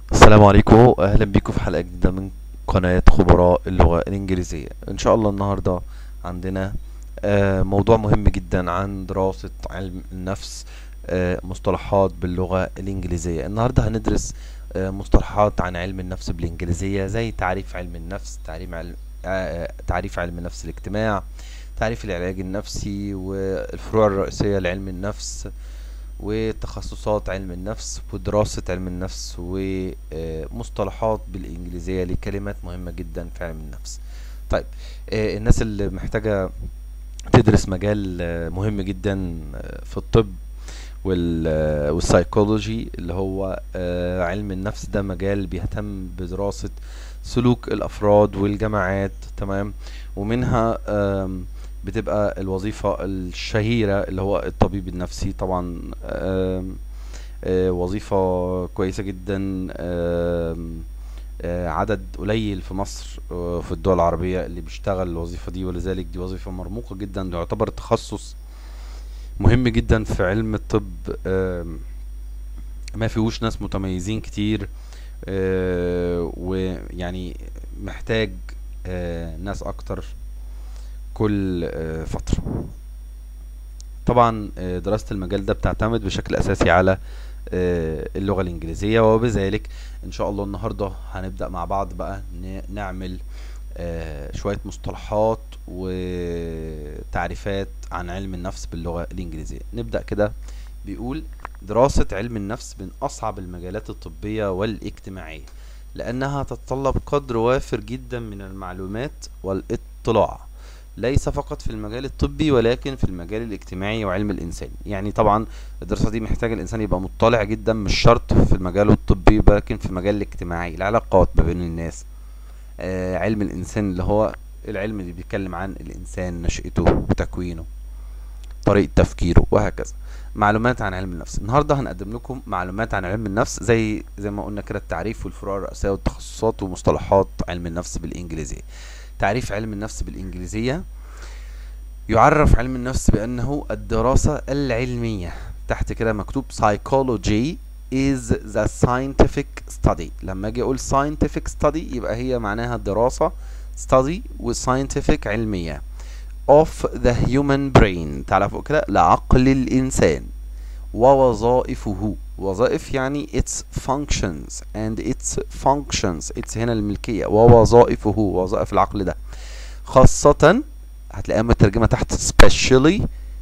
السلام عليكم اهلا بيكم في حلقة جديدة من قناة خبراء اللغة الانجليزية ان شاء الله النهاردة عندنا آه، موضوع مهم جدا عن دراسة علم النفس آه، مصطلحات باللغة الانجليزية النهاردة هندرس آه، مصطلحات عن علم النفس بالانجليزية زي تعريف علم النفس تعريف علم آه، تعريف علم النفس الاجتماع تعريف العلاج النفسي والفروع الرئيسية لعلم النفس وتخصصات علم النفس ودراسة علم النفس ومصطلحات بالإنجليزية لكلمات مهمة جدا في علم النفس طيب آه، الناس اللي محتاجة تدرس مجال آه، مهم جدا آه، في الطب وال آه، والسايكولوجي اللي هو آه، علم النفس ده مجال بيهتم بدراسة سلوك الأفراد والجماعات تمام ومنها آم، بتبقى الوظيفة الشهيرة اللي هو الطبيب النفسي طبعا آم، آه، وظيفة كويسة جدا آم، آه، عدد قليل في مصر آه، في الدول العربية اللي بيشتغل الوظيفة دي ولذلك دي وظيفة مرموقة جدا يعتبر تخصص مهم جدا في علم الطب آم، ما فيهوش ناس متميزين كتير آه، ويعني محتاج آه، ناس اكتر كل آه، فترة طبعا آه، دراسة المجال ده بتعتمد بشكل أساسي على آه، اللغة الإنجليزية وبذلك إن شاء الله النهاردة هنبدأ مع بعض بقى ن- نعمل آه، شوية مصطلحات وتعريفات عن علم النفس باللغة الإنجليزية نبدأ كده بيقول دراسة علم النفس من أصعب المجالات الطبية والاجتماعية لأنها تتطلب قدر وافر جدا من المعلومات والاطلاع ليس فقط في المجال الطبي ولكن في المجال الاجتماعي وعلم الإنسان يعني طبعا الدراسة دي محتاجة الإنسان يبقى مطلع جدا مش شرط في المجال الطبي ولكن في المجال الاجتماعي العلاقات ما بين الناس آه علم الإنسان اللي هو العلم اللي بيتكلم عن الإنسان نشأته وتكوينه طريقة تفكيره وهكذا معلومات عن علم النفس النهاردة هنقدم لكم معلومات عن علم النفس زي زي ما قلنا كده التعريف والفروع الرئيسية والتخصصات ومصطلحات علم النفس بالإنجليزية تعريف علم النفس بالإنجليزية يعرف علم النفس بأنه الدراسة العلمية تحت كده مكتوب psychology is the scientific study لما اجي اقول scientific study يبقى هي معناها دراسة study و scientific علمية of the human brain تعالى فوق كده لعقل الإنسان ووظائفه وظائف يعني its functions and its functions its هنا الملكية ووظائفه وظائف العقل ده خاصة هتلاقيها مترجمة تحت especially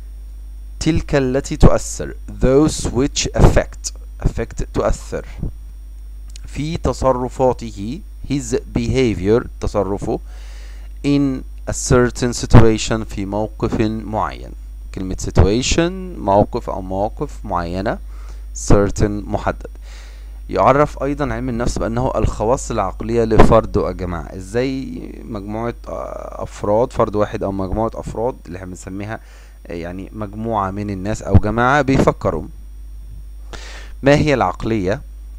تلك التي تؤثر those which affect affect تؤثر في تصرفاته his behavior تصرفه in a certain situation في موقف معين كلمة situation موقف أو مواقف معينة certain محدد يعرف أيضا علم النفس بأنه الخواص العقلية لفرد أو جماعة إزاي مجموعة آه، أفراد فرد واحد أو مجموعة أفراد اللي احنا بنسميها آه، يعني مجموعة من الناس أو جماعة بيفكروا ما هي العقلية؟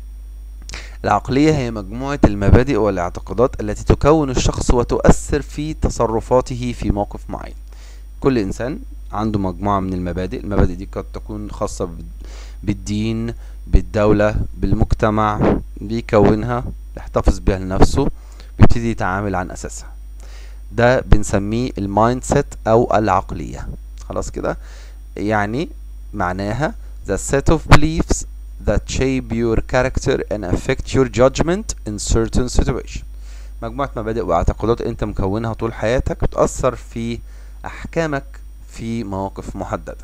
العقلية هي مجموعة المبادئ والاعتقادات التي تكون الشخص وتؤثر في تصرفاته في موقف معين كل إنسان عنده مجموعة من المبادئ المبادئ دي قد تكون خاصة بال- بالدين بالدولة بالمجتمع بيكونها يحتفظ بها لنفسه بيبتدي يتعامل عن أساسها ده بنسميه المايند سيت أو العقلية خلاص كده يعني معناها the set of beliefs that shape your character and affect your judgment in certain situation مجموعة مبادئ واعتقادات انت مكونها طول حياتك بتأثر في أحكامك في مواقف محددة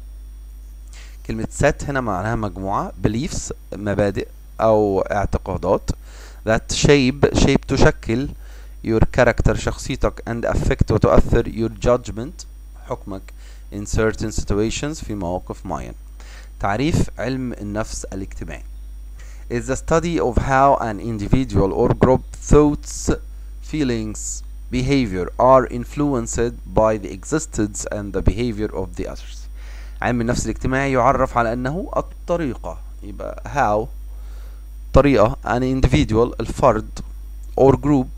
كلمة set هنا معناها مجموعة beliefs مبادئ أو اعتقادات that shape shape تشكل your character شخصيتك and affect وتؤثر your judgment حكمك in certain situations في مواقف معينة تعريف علم النفس الاجتماعي is the study of how an individual or group thoughts, feelings, behavior are influenced by the existence and the behavior of the others. علم النفس الاجتماعي يعرف على أنه الطريقة يبقى how طريقة an individual الفرد or group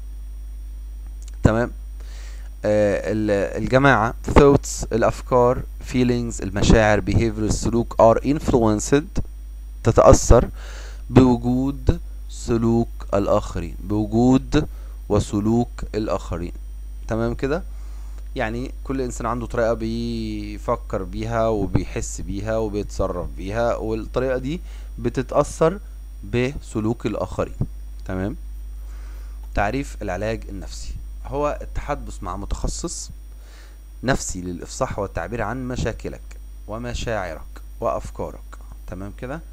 تمام آه، ال- الجماعة thoughts الأفكار feelings المشاعر behavior السلوك are influenced تتأثر بوجود سلوك الآخرين بوجود وسلوك الآخرين تمام كده يعني كل إنسان عنده طريقة بيفكر بيها وبيحس بيها وبيتصرف بيها والطريقة دي بتتأثر بسلوك الآخرين تمام تعريف العلاج النفسي هو التحدث مع متخصص نفسي للإفصاح والتعبير عن مشاكلك ومشاعرك وأفكارك تمام كده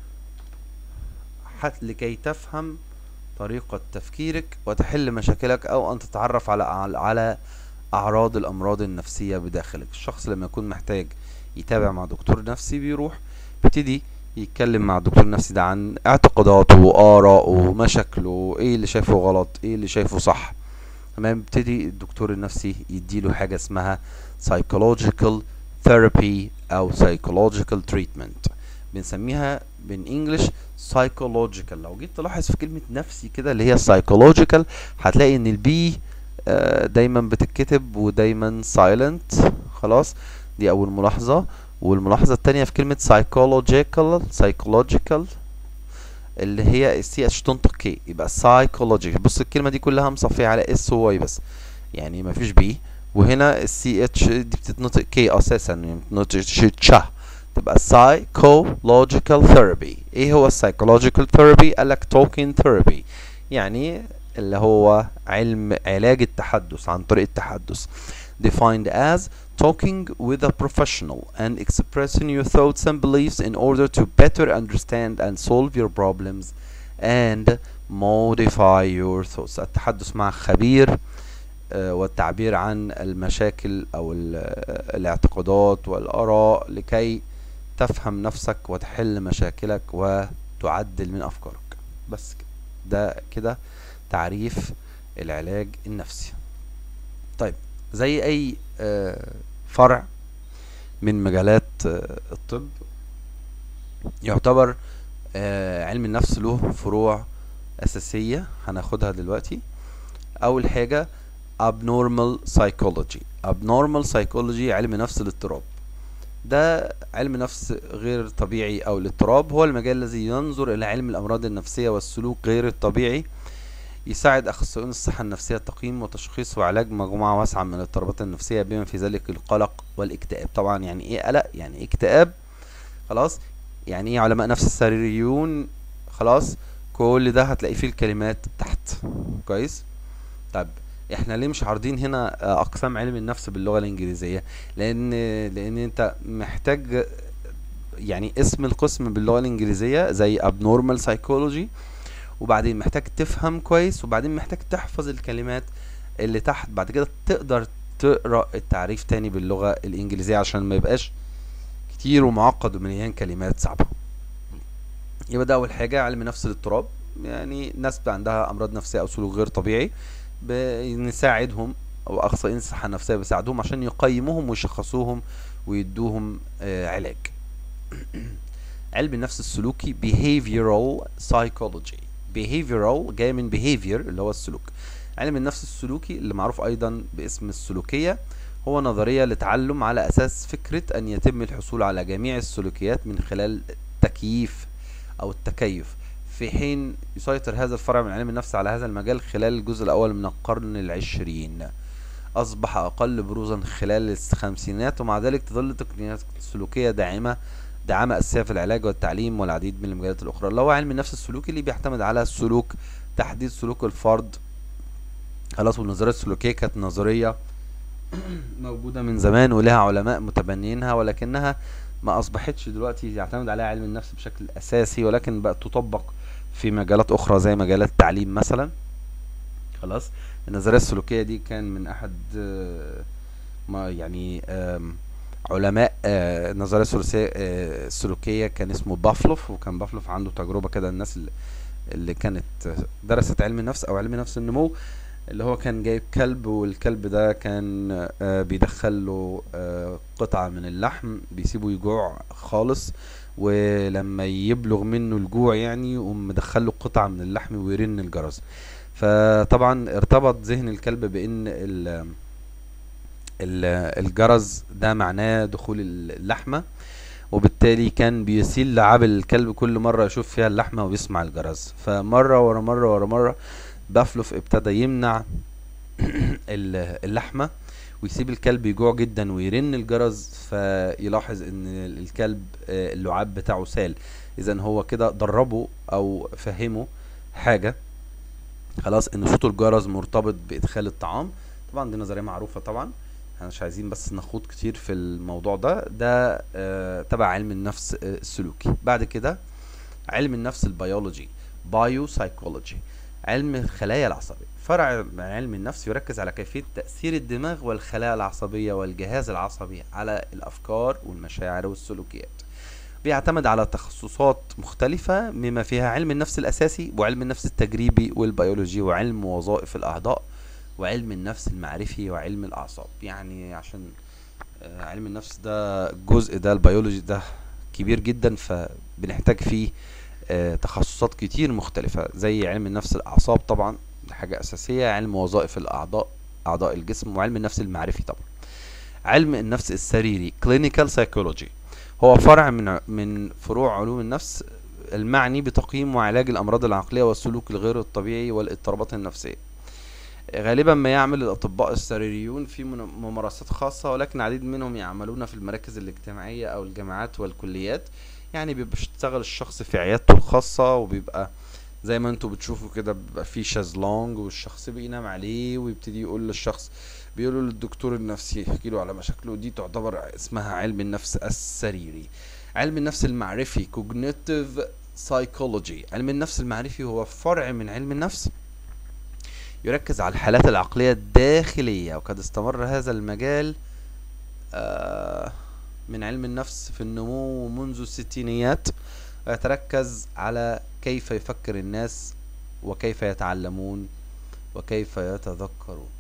حت لكي تفهم طريقة تفكيرك وتحل مشاكلك أو أن تتعرف على على أعراض الأمراض النفسية بداخلك الشخص لما يكون محتاج يتابع مع دكتور نفسي بيروح بيبتدي يتكلم مع الدكتور النفسي ده عن اعتقاداته وآراءه ومشاكله ايه اللي شايفه غلط ايه اللي شايفه صح تمام بيبتدي الدكتور النفسي يديله حاجة اسمها psychological therapy او psychological treatment بنسميها بالانجلش psychological لو جيت تلاحظ في كلمة نفسي كده اللي هي psychological هتلاقي ان البي دايما بتتكتب ودايما silent خلاص دي اول ملاحظة والملاحظة التانية في كلمة psychological psychological اللي هي السي اتش تنطق كي يبقى psychological بص الكلمة دي كلها مصفية على اس واي بس يعني مفيش بي وهنا السي اتش دي بتتنطق كي اساسا يعني بتتنطق تشا تبقى psychological therapy ايه هو psychological therapy قالك talking therapy يعني اللي هو علم علاج التحدث عن طريق التحدث defined as talking with a professional and expressing your thoughts and beliefs in order to better understand and solve your problems and modify your thoughts التحدث مع خبير والتعبير عن المشاكل او الاعتقادات والاراء لكي تفهم نفسك وتحل مشاكلك وتعدل من افكارك بس كده ده كده تعريف العلاج النفسي طيب زي اي فرع من مجالات الطب يعتبر علم النفس له فروع اساسية هناخدها دلوقتي اول حاجة abnormal psychology abnormal psychology علم نفس الاضطراب ده علم نفس غير طبيعي او الاضطراب هو المجال الذي ينظر الى علم الامراض النفسية والسلوك غير الطبيعي يساعد اخصائيون الصحة النفسية تقييم وتشخيص وعلاج مجموعة واسعة من الاضطرابات النفسية بما في ذلك القلق والاكتئاب طبعا يعني ايه قلق يعني إيه اكتئاب خلاص يعني ايه علماء نفس السريريون خلاص كل ده هتلاقي فيه الكلمات تحت كويس طيب احنا ليه مش عارضين هنا اقسام علم النفس باللغه الانجليزيه لان لان انت محتاج يعني اسم القسم باللغه الانجليزيه زي abnormal psychology وبعدين محتاج تفهم كويس وبعدين محتاج تحفظ الكلمات اللي تحت بعد كده تقدر تقرا التعريف تاني باللغه الانجليزيه عشان ما يبقاش كتير ومعقد ومليان كلمات صعبه يبقى ده اول حاجه علم نفس الاضطراب يعني ناس عندها امراض نفسيه او سلوك غير طبيعي بنساعدهم او اخصائيين الصحه النفسيه بيساعدوهم عشان يقيموهم ويشخصوهم ويدوهم آه علاج علم النفس السلوكي behavioral psychology behavioral جاي من behavior اللي هو السلوك علم النفس السلوكي اللي معروف ايضا باسم السلوكيه هو نظريه لتعلم على اساس فكره ان يتم الحصول على جميع السلوكيات من خلال التكييف او التكيف في حين يسيطر هذا الفرع من علم النفس على هذا المجال خلال الجزء الأول من القرن العشرين أصبح أقل بروزا خلال الخمسينات ومع ذلك تظل تقنيات سلوكية داعمة دعامة أساسية في العلاج والتعليم والعديد من المجالات الأخرى اللي هو علم النفس السلوكي اللي بيعتمد على السلوك تحديد سلوك الفرد خلاص والنظرية السلوكية كانت نظرية موجودة من زمان ولها علماء متبنيينها ولكنها ما أصبحتش دلوقتي يعتمد عليها علم النفس بشكل أساسي ولكن بقت تطبق في مجالات اخرى زي مجالات التعليم مثلا خلاص النظريه السلوكيه دي كان من احد ما يعني علماء النظريه السلوكيه كان اسمه بافلوف وكان بافلوف عنده تجربه كده الناس اللي كانت درست علم النفس او علم نفس النمو اللي هو كان جايب كلب والكلب ده كان بيدخل له قطعه من اللحم بيسيبه يجوع خالص ولما يبلغ منه الجوع يعني يقوم مدخله قطعة من اللحم ويرن الجرس فطبعا ارتبط ذهن الكلب بان الجرس ده معناه دخول اللحمة وبالتالي كان بيسيل لعاب الكلب كل مرة يشوف فيها اللحمة ويسمع الجرس فمرة ورا مرة ورا مرة بافلوف ابتدى يمنع ال- اللحمة ويسيب الكلب يجوع جدا ويرن الجرس فيلاحظ ان الكلب آه، اللعاب بتاعه سال اذا هو كده دربه او فهمه حاجة خلاص ان صوت الجرس مرتبط بادخال الطعام طبعا دي نظرية معروفة طبعا احنا مش عايزين بس نخوض كتير في الموضوع ده ده آه، تبع علم النفس آه، السلوكي بعد كده علم النفس البيولوجي بايو سايكولوجي علم الخلايا العصبية فرع من علم النفس يركز على كيفية تأثير الدماغ والخلايا العصبية والجهاز العصبي على الأفكار والمشاعر والسلوكيات بيعتمد على تخصصات مختلفة مما فيها علم النفس الأساسي وعلم النفس التجريبي والبيولوجي وعلم وظائف الأعضاء وعلم النفس المعرفي وعلم الأعصاب يعني عشان آه، علم النفس ده الجزء ده البيولوجي ده كبير جدا فبنحتاج فيه آه، تخصصات كتير مختلفة زي علم النفس الأعصاب طبعا دي حاجة أساسية علم وظائف الأعضاء أعضاء الجسم وعلم النفس المعرفي طبعا علم النفس السريري clinical psychology هو فرع من ع- من فروع علوم النفس المعني بتقييم وعلاج الأمراض العقلية والسلوك الغير الطبيعي والاضطرابات النفسية غالبا ما يعمل الأطباء السريريون في من- ممارسات خاصة ولكن العديد منهم يعملون في المراكز الاجتماعية أو الجامعات والكليات يعني بيبقى بيشتغل الشخص في عيادته الخاصة وبيبقى زي ما انتوا بتشوفوا كده بيبقى في شازلونج والشخص بينام عليه ويبتدي يقول للشخص بيقولوا للدكتور النفسي يحكي له على مشاكله دي تعتبر اسمها علم النفس السريري علم النفس المعرفي cognitive psychology علم النفس المعرفي هو فرع من علم النفس يركز على الحالات العقلية الداخلية وقد استمر هذا المجال آه، من علم النفس في النمو منذ الستينيات ويتركز على كيف يفكر الناس وكيف يتعلمون وكيف يتذكرون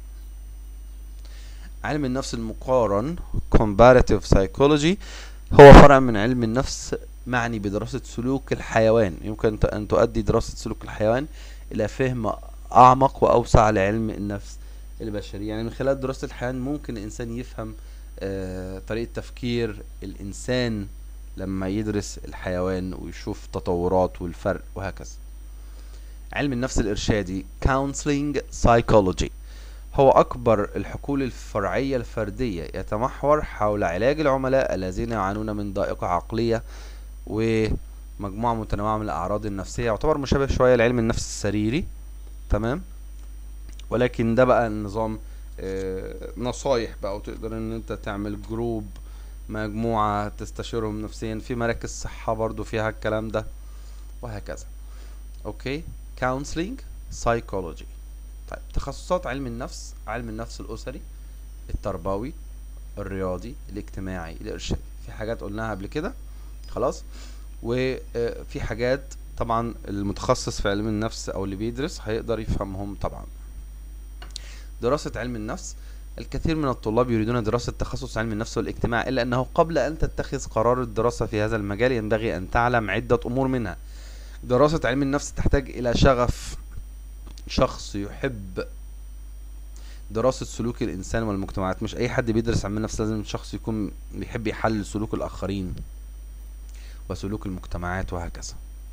علم النفس المقارن comparative psychology هو فرع من علم النفس معني بدراسة سلوك الحيوان يمكن ت- أن تؤدي دراسة سلوك الحيوان إلى فهم أعمق وأوسع لعلم النفس البشري يعني من خلال دراسة الحيوان ممكن الإنسان يفهم آه، طريقة تفكير الإنسان لما يدرس الحيوان ويشوف تطورات والفرق وهكذا علم النفس الإرشادي counseling psychology هو أكبر الحقول الفرعية الفردية يتمحور حول علاج العملاء الذين يعانون من ضائقة عقلية ومجموعة متنوعة من الأعراض النفسية يعتبر مشابه شوية لعلم النفس السريري تمام ولكن ده بقى النظام آه، نصايح بقى وتقدر ان انت تعمل جروب مجموعة تستشيرهم نفسيا في مراكز صحة برضو فيها الكلام ده وهكذا اوكي counseling psychology طيب تخصصات علم النفس علم النفس الأسري التربوي الرياضي الاجتماعي الإرشادي في حاجات قلناها قبل كده خلاص وفي حاجات طبعا المتخصص في علم النفس او اللي بيدرس هيقدر يفهمهم طبعا دراسة علم النفس الكثير من الطلاب يريدون دراسة تخصص علم النفس والاجتماع إلا أنه قبل أن تتخذ قرار الدراسة في هذا المجال ينبغي أن تعلم عدة أمور منها دراسة علم النفس تحتاج إلى شغف شخص يحب دراسة سلوك الإنسان والمجتمعات مش أي حد بيدرس علم النفس لازم شخص يكون بيحب يحلل سلوك الآخرين وسلوك المجتمعات وهكذا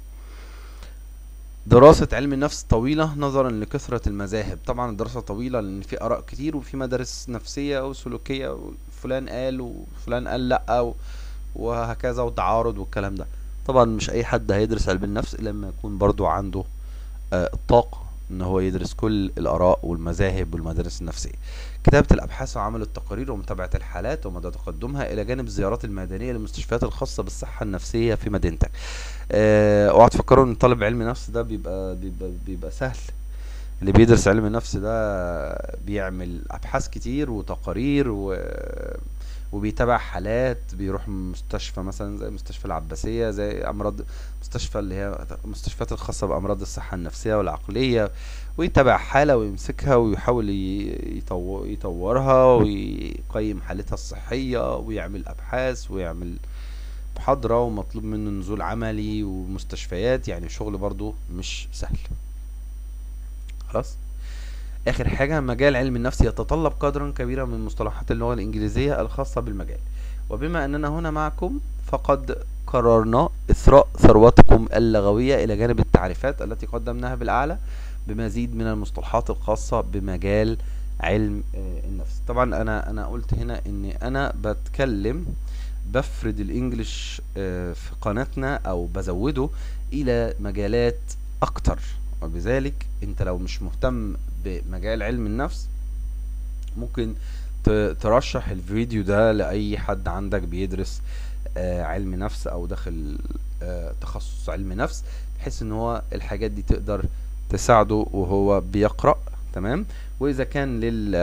دراسة علم النفس طويلة نظرا لكثرة المذاهب طبعا الدراسة طويلة لأن في آراء كتير وفي مدارس نفسية وسلوكية وفلان قال وفلان قال لأ و- وهكذا وتعارض والكلام ده طبعا مش أي حد هيدرس علم النفس إلا لما يكون برضو عنده آه، الطاقة ان هو يدرس كل الاراء والمذاهب والمدارس النفسيه كتابه الابحاث وعمل التقارير ومتابعه الحالات ومدى تقدمها الى جانب الزيارات الميدانيه للمستشفيات الخاصه بالصحه النفسيه في مدينتك آه، اوعى تفكروا ان طالب علم نفس ده بيبقى بيبقى, بيبقى سهل اللي بيدرس علم النفس ده بيعمل ابحاث كتير وتقارير و وبيتابع حالات بيروح مستشفى مثلا زي مستشفى العباسية زي أمراض مستشفى اللي هي المستشفيات الخاصة بأمراض الصحة النفسية والعقلية ويتابع حالة ويمسكها ويحاول ي- يطو- يطورها ويقيم حالتها الصحية ويعمل أبحاث ويعمل محاضرة ومطلوب منه نزول عملي ومستشفيات يعني شغل برضو مش سهل خلاص اخر حاجة مجال علم النفس يتطلب قدرا كبيرا من مصطلحات اللغة الانجليزية الخاصة بالمجال وبما أننا هنا معكم فقد قررنا إثراء ثروتكم اللغوية إلى جانب التعريفات التي قدمناها بالأعلى بمزيد من المصطلحات الخاصة بمجال علم آه، النفس طبعا أنا أنا قلت هنا إني أنا بتكلم بفرد الإنجليش آه، في قناتنا أو بزوده إلى مجالات أكتر وبذلك أنت لو مش مهتم بمجال علم النفس ممكن ت- ترشح الفيديو ده لأي حد عندك بيدرس آه، علم نفس او داخل آه، تخصص علم نفس بحيث ان هو الحاجات دي تقدر تساعده وهو بيقرأ تمام واذا كان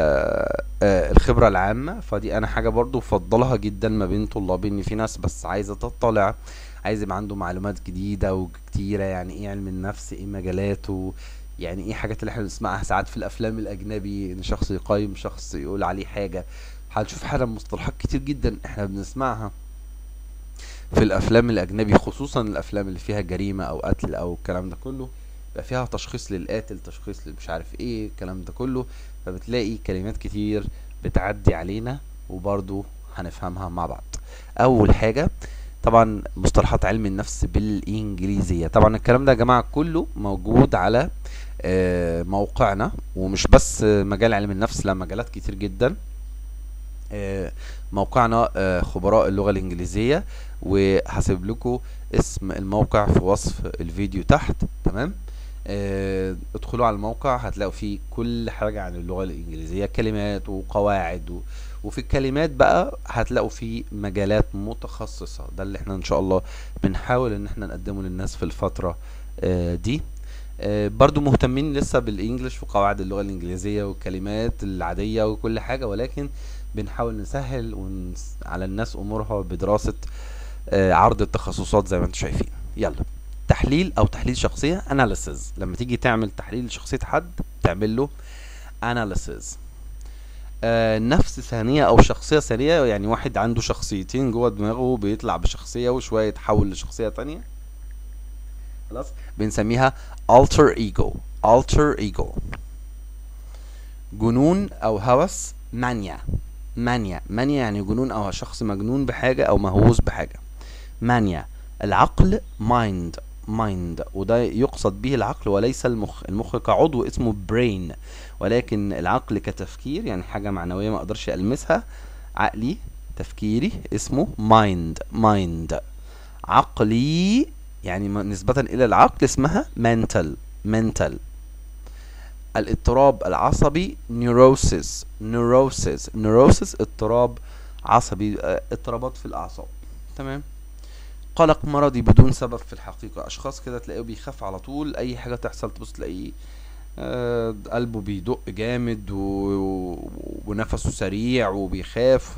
للخبرة العامة فدي انا حاجة برضو بفضلها جدا ما بين طلابي ان في ناس بس عايزة تطلع عايز يبقى عنده معلومات جديدة وكتيرة يعني ايه علم النفس ايه مجالاته يعني ايه حاجات اللي احنا بنسمعها ساعات في الافلام الاجنبي ان شخص يقيم شخص يقول عليه حاجة هنشوف حالا مصطلحات كتير جدا احنا بنسمعها في الافلام الاجنبي خصوصا الافلام اللي فيها جريمه او قتل او الكلام ده كله بيبقى فيها تشخيص للقاتل تشخيص مش عارف ايه الكلام ده كله فبتلاقي كلمات كتير بتعدي علينا وبرضو هنفهمها مع بعض اول حاجه طبعا مصطلحات علم النفس بالانجليزيه طبعا الكلام ده يا جماعه كله موجود على آه، موقعنا ومش بس آه، مجال علم النفس لا مجالات كتير جدا آه، موقعنا آه، خبراء اللغة الإنجليزية وهسيب لكم اسم الموقع في وصف الفيديو تحت تمام آه، ادخلوا على الموقع هتلاقوا فيه كل حاجة عن اللغة الإنجليزية كلمات وقواعد و... وفي الكلمات بقى هتلاقوا فيه مجالات متخصصة ده اللي احنا ان شاء الله بنحاول ان احنا نقدمه للناس في الفترة آه، دي آه، برضو مهتمين لسه بالانجليش وقواعد اللغة الانجليزية والكلمات العادية وكل حاجة ولكن بنحاول نسهل ونس... على الناس امورها بدراسة آه، عرض التخصصات زي ما انتم شايفين يلا تحليل او تحليل شخصية analysis لما تيجي تعمل تحليل لشخصية حد تعمل له analysis آه نفس ثانية او شخصية ثانية يعني واحد عنده شخصيتين جوه دماغه بيطلع بشخصية وشوية يتحول لشخصية تانية خلاص بنسميها alter ego alter ego جنون او هوس مانيا مانيا مانيا يعني جنون او شخص مجنون بحاجة او مهووس بحاجة مانيا العقل مايند مايند وده يقصد به العقل وليس المخ المخ كعضو اسمه برين ولكن العقل كتفكير يعني حاجة معنوية ما اقدرش المسها عقلي تفكيري اسمه مايند مايند عقلي يعني م- نسبة الى العقل اسمها mental mental الاضطراب العصبي neurosis neurosis neurosis اضطراب عصبي آه، اضطرابات في الاعصاب تمام قلق مرضي بدون سبب في الحقيقة اشخاص كده تلاقيه بيخاف على طول اي حاجة تحصل تبص تلاقيه آه، قلبه بيدق جامد و... و- ونفسه سريع وبيخاف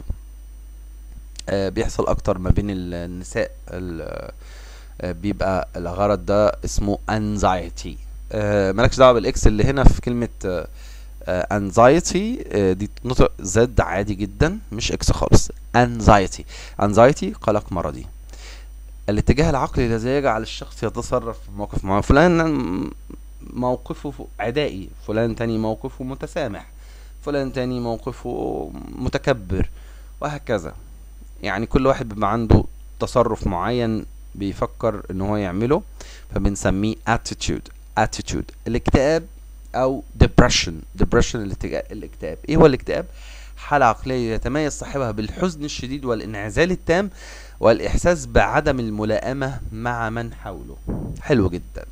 آه، بيحصل اكتر ما بين ال- النساء ال- آه، بيبقى الغرض ده اسمه anxiety آه، مالكش دعوه بالاكس اللي هنا في كلمه آه، آه، anxiety آه، دي نطق زد عادي جدا مش اكس خالص anxiety anxiety قلق مرضي الاتجاه العقلي الذي يجعل الشخص يتصرف في موقف معين فلان موقفه عدائي فلان تاني موقفه متسامح فلان تاني موقفه متكبر وهكذا يعني كل واحد بيبقى عنده تصرف معين بيفكر ان هو يعمله فبنسميه attitude attitude الاكتئاب او depression depression الاتجاه الاكتئاب ايه هو الاكتئاب حالة عقلية يتميز صاحبها بالحزن الشديد والانعزال التام والاحساس بعدم الملائمة مع من حوله حلو جدا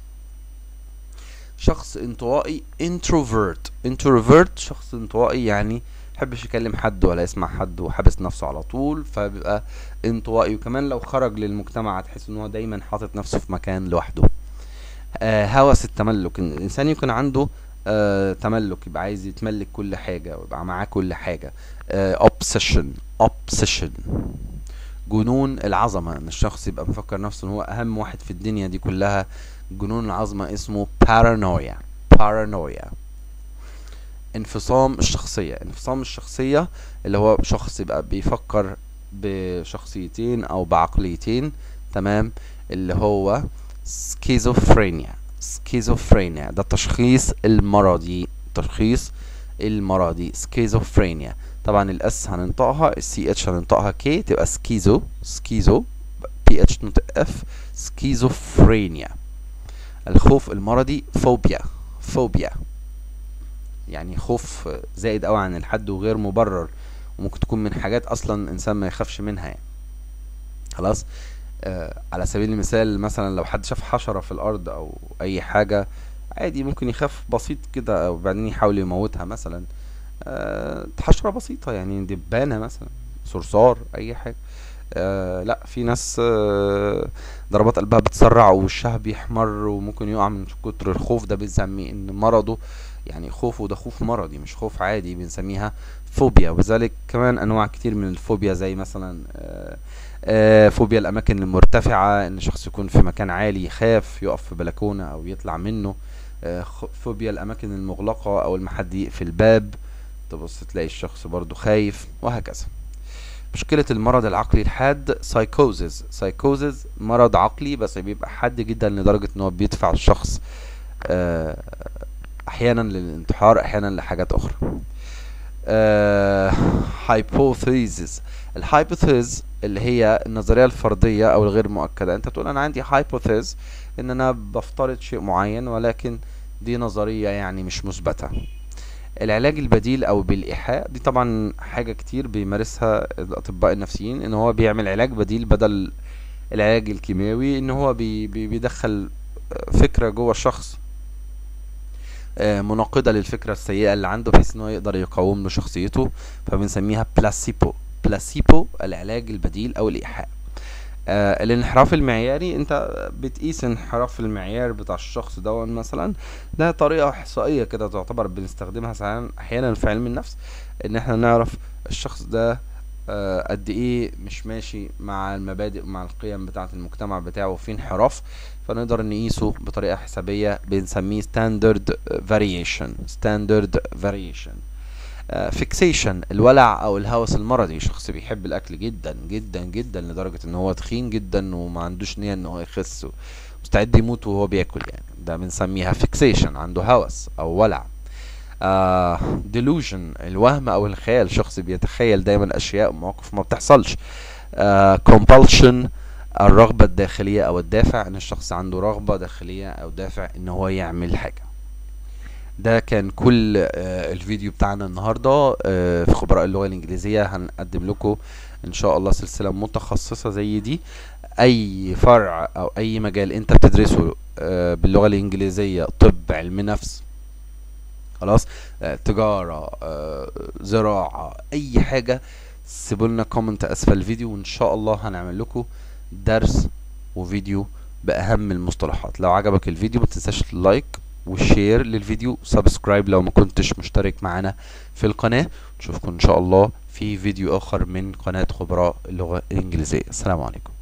شخص انطوائي introvert introvert شخص انطوائي يعني محبش يكلم حد ولا يسمع حد وحابس نفسه على طول فبيبقى انطوائي وكمان لو خرج للمجتمع هتحس ان هو دايما حاطط نفسه في مكان لوحده آه هوس التملك إن الانسان يكون عنده آه تملك يبقى عايز يتملك كل حاجة ويبقى معاه كل حاجة آه obsession obsession جنون العظمة ان الشخص يبقى مفكر نفسه ان هو اهم واحد في الدنيا دي كلها جنون العظمة اسمه paranoia paranoia انفصام الشخصية انفصام الشخصية اللي هو شخص يبقى بيفكر بشخصيتين او بعقليتين تمام اللي هو سكيزوفرينيا سكيزوفرينيا ده التشخيص المرضي تشخيص المرضي سكيزوفرينيا طبعا الاس هننطقها السي اتش هننطقها كي تبقى سكيزو سكيزو بي اتش نطق اف سكيزوفرينيا الخوف المرضي فوبيا فوبيا يعني خوف زائد قوي عن الحد وغير مبرر وممكن تكون من حاجات اصلا الانسان ما يخافش منها يعني خلاص آه على سبيل المثال مثلا لو حد شاف حشرة في الارض او اي حاجة عادي ممكن يخاف بسيط كده وبعدين يحاول يموتها مثلا آه حشرة بسيطة يعني دبانة مثلا صرصار اي حاجة آه لا في ناس آه ضربات قلبها بتسرع ووشها بيحمر وممكن يقع من كتر الخوف ده بنسميه ان مرضه يعني خوفه ده خوف مرضي مش خوف عادي بنسميها فوبيا وذلك كمان انواع كتير من الفوبيا زي مثلا آه آه فوبيا الاماكن المرتفعة ان شخص يكون في مكان عالي يخاف يقف في بلكونة او يطلع منه آه فوبيا الاماكن المغلقة او لما حد يقفل الباب تبص تلاقي الشخص برضو خايف وهكذا مشكلة المرض العقلي الحاد سايكوزز سايكوزز مرض عقلي بس بيبقى حاد جدا لدرجة ان هو بيدفع الشخص آه احيانا للانتحار احيانا لحاجات اخرى هايبوثيزز الهايبوثيز اللي هي النظريه الفرضيه او الغير مؤكده انت تقول انا عندي هايبوثيز ان انا بفترض شيء معين ولكن دي نظريه يعني مش مثبته العلاج البديل او بالايحاء دي طبعا حاجه كتير بيمارسها الاطباء النفسيين ان هو بيعمل علاج بديل بدل العلاج الكيماوي ان هو بي بي بيدخل فكره جوه الشخص مناقضة للفكرة السيئة اللي عنده بحيث ان هو يقدر يقاوم له شخصيته فبنسميها بلاسيبو بلاسيبو العلاج البديل او الايحاء آه الانحراف المعياري انت بتقيس انحراف المعيار بتاع الشخص ده مثلا ده طريقة احصائية كده تعتبر بنستخدمها احيانا في علم النفس ان احنا نعرف الشخص ده آه قد ايه مش ماشي مع المبادئ ومع القيم بتاعة المجتمع بتاعه في انحراف فنقدر نقيسه بطريقة حسابية بنسميه standard variation standard variation فيكسيشن الولع او الهوس المرضي شخص بيحب الاكل جدا جدا جدا لدرجة ان هو تخين جدا وما عندوش نية ان هو يخس مستعد يموت وهو بياكل يعني ده بنسميها فيكسيشن عنده هوس او ولع آه delusion الوهم او الخيال شخص بيتخيل دايما اشياء ومواقف ما بتحصلش آه compulsion الرغبة الداخلية او الدافع ان الشخص عنده رغبة داخلية او دافع ان هو يعمل حاجة ده كان كل آه الفيديو بتاعنا النهاردة آه في خبراء اللغة الانجليزية هنقدم لكم ان شاء الله سلسلة متخصصة زي دي اي فرع او اي مجال انت بتدرسه آه باللغة الانجليزية طب علم نفس خلاص آه تجارة آه زراعة اي حاجة سيبوا لنا كومنت اسفل الفيديو وان شاء الله هنعمل لكم درس وفيديو باهم المصطلحات لو عجبك الفيديو ما تنساش اللايك والشير للفيديو سبسكرايب لو ما كنتش مشترك معانا في القناة نشوفكم ان شاء الله في فيديو اخر من قناة خبراء اللغة الانجليزية السلام عليكم